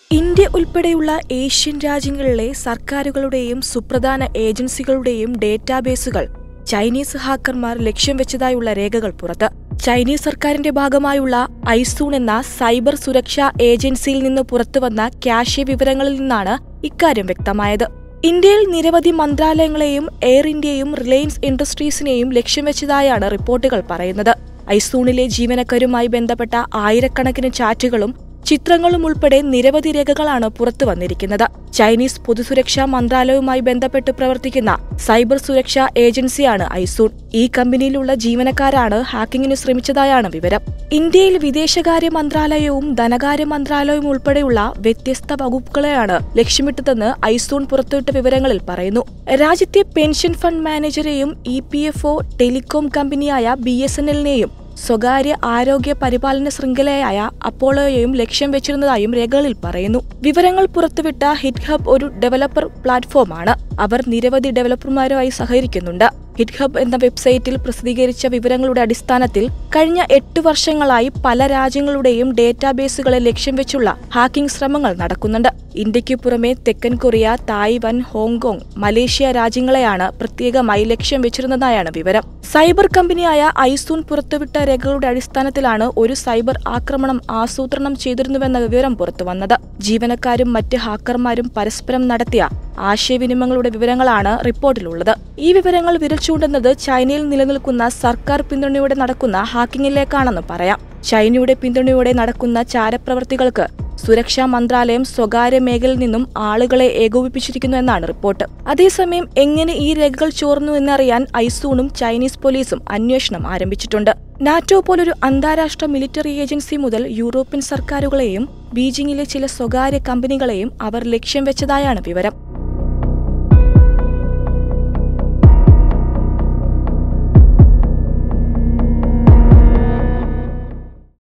India ഉൾപ്പെടെയുള്ള Asian രാജ്യങ്ങളിലെ സർക്കാരുകളുടെയും സുപ്രധാന ഏജൻസികളുടെയും ഡേറ്റാബേസുകൾ ചൈനീസ് ഹാക്കർമാർ ലക്ഷ്യം വെച്ചതായുള്ള രേഖകൾ പുറത്ത് ചൈനീസ് സർക്കാരിന്റെ ഭാഗമായുള്ള ഐസൂൺ എന്ന സൈബർ സുരക്ഷാ ഏജൻസിയിൽ നിന്ന് പുറത്തുവന്ന ക്യാഷെ വിവരങ്ങളിൽ നിന്നാണ് ഇക്കാര്യം വ്യക്തമായത് ഇന്ത്യയിൽ നിരവധി മന്ത്രാലയങ്ങളെയും എയർ ഇന്ത്യയും റിലയൻസ് ഇൻഡസ്ട്രീസിനെയും ലക്ഷ്യം വെച്ചതായാണ് റിപ്പോർട്ടുകൾ പറയുന്നത് ഐസൂണിലെ ജീവനക്കാരുമായി ബന്ധപ്പെട്ട ആയിരക്കണക്കിന് ചാറ്റുകളും ചിത്രങ്ങളും ഉൾപ്പെടെ നിരവധി രേഖകളാണ് പുറത്തു വന്നിരിക്കുന്നത് ചൈനീസ് പൊതുസുരക്ഷാ മന്ത്രാലയവുമായി ബന്ധപ്പെട്ട് പ്രവർത്തിക്കുന്ന സൈബർ സുരക്ഷാ ഏജൻസിയാണ് ഐസൂൺ ഈ കമ്പനിയിലുള്ള ജീവനക്കാരാണ് ഹാക്കിങ്ങിന് ശ്രമിച്ചതായാണ് വിവരം ഇന്ത്യയിൽ വിദേശകാര്യ മന്ത്രാലയവും ധനകാര്യ മന്ത്രാലയവും ഉൾപ്പെടെയുള്ള വ്യത്യസ്ത വകുപ്പുകളെയാണ് ലക്ഷ്യമിട്ടതെന്ന് ഐസൂൺ പുറത്തുവിട്ട വിവരങ്ങളിൽ പറയുന്നു രാജ്യത്തെ പെൻഷൻ ഫണ്ട് മാനേജരെയും E P F O telecom കമ്പനിയായ ബി എസ് എൻ എല്ലിനെയും സ്വകാര്യ ആരോഗ്യ പരിപാലന ശൃംഖലയായ അപ്പോളോയെയും ലക്ഷ്യം വെച്ചിരുന്നതായും രേഖകളിൽ പറയുന്നു വിവരങ്ങൾ പുറത്തുവിട്ട ഹിറ്റ് ഹബ് ഒരു ഡെവലപ്പർ പ്ലാറ്റ്ഫോമാണ് അവർ നിരവധി ഡെവലപ്പർമാരുമായി സഹകരിക്കുന്നുണ്ട് ഹിറ്റ് ഹബ് എന്ന വെബ്സൈറ്റിൽ പ്രസിദ്ധീകരിച്ച വിവരങ്ങളുടെ അടിസ്ഥാനത്തിൽ കഴിഞ്ഞ എട്ട് വർഷങ്ങളായി പല രാജ്യങ്ങളുടെയും ഡേറ്റാബേസുകളെ ലക്ഷ്യം വെച്ചുള്ള ഹാക്കിംഗ് ശ്രമങ്ങൾ നടക്കുന്നുണ്ട് ഇന്ത്യയ്ക്ക് പുറമെ തെക്കൻ കൊറിയ തായ്വാൻ ഹോങ്കോങ് മലേഷ്യ രാജ്യങ്ങളെയാണ് പ്രത്യേകമായി ലക്ഷ്യം വെച്ചിരുന്നതായാണ് വിവരം സൈബർ കമ്പനിയായ ഐസൂൺ പുറത്തുവിട്ട രേഖകളുടെ അടിസ്ഥാനത്തിലാണ് ഒരു സൈബർ ആക്രമണം ആസൂത്രണം ചെയ്തിരുന്നുവെന്ന വിവരം പുറത്തുവന്നത് ജീവനക്കാരും മറ്റ് ഹാക്കർമാരും പരസ്പരം നടത്തിയ ആശയവിനിമയങ്ങളുടെ വിവരങ്ങളാണ് റിപ്പോർട്ടിലുള്ളത് ഈ വിവരങ്ങൾ വിരൽ ചൂണ്ടുന്നത് ചൈനയിൽ നിലനിൽക്കുന്ന സർക്കാർ പിന്തുണയോടെ നടക്കുന്ന ഹാക്കിങ്ങിലേക്കാണെന്ന് പറയാം ചൈനയുടെ പിന്തുണയോടെ നടക്കുന്ന ചാരപ്രവർത്തികൾക്ക് സുരക്ഷാ മന്ത്രാലയം സ്വകാര്യ മേഖലയിൽ നിന്നും ആളുകളെ ഏകോപിപ്പിച്ചിരിക്കുന്നു എന്നാണ് റിപ്പോർട്ട് അതേസമയം എങ്ങനെ ഈ രേഖകൾ ചോർന്നു എന്നറിയാൻ ഐസൂണും ചൈനീസ് പോലീസും അന്വേഷണം ആരംഭിച്ചിട്ടുണ്ട് നാറ്റോ പോലൊരു അന്താരാഷ്ട്ര മിലിറ്ററി ഏജൻസി മുതൽ യൂറോപ്യൻ സർക്കാരുകളെയും ബീജിംഗിലെ ചില സ്വകാര്യ കമ്പനികളെയും അവർ ലക്ഷ്യം വെച്ചതായാണ് വിവരം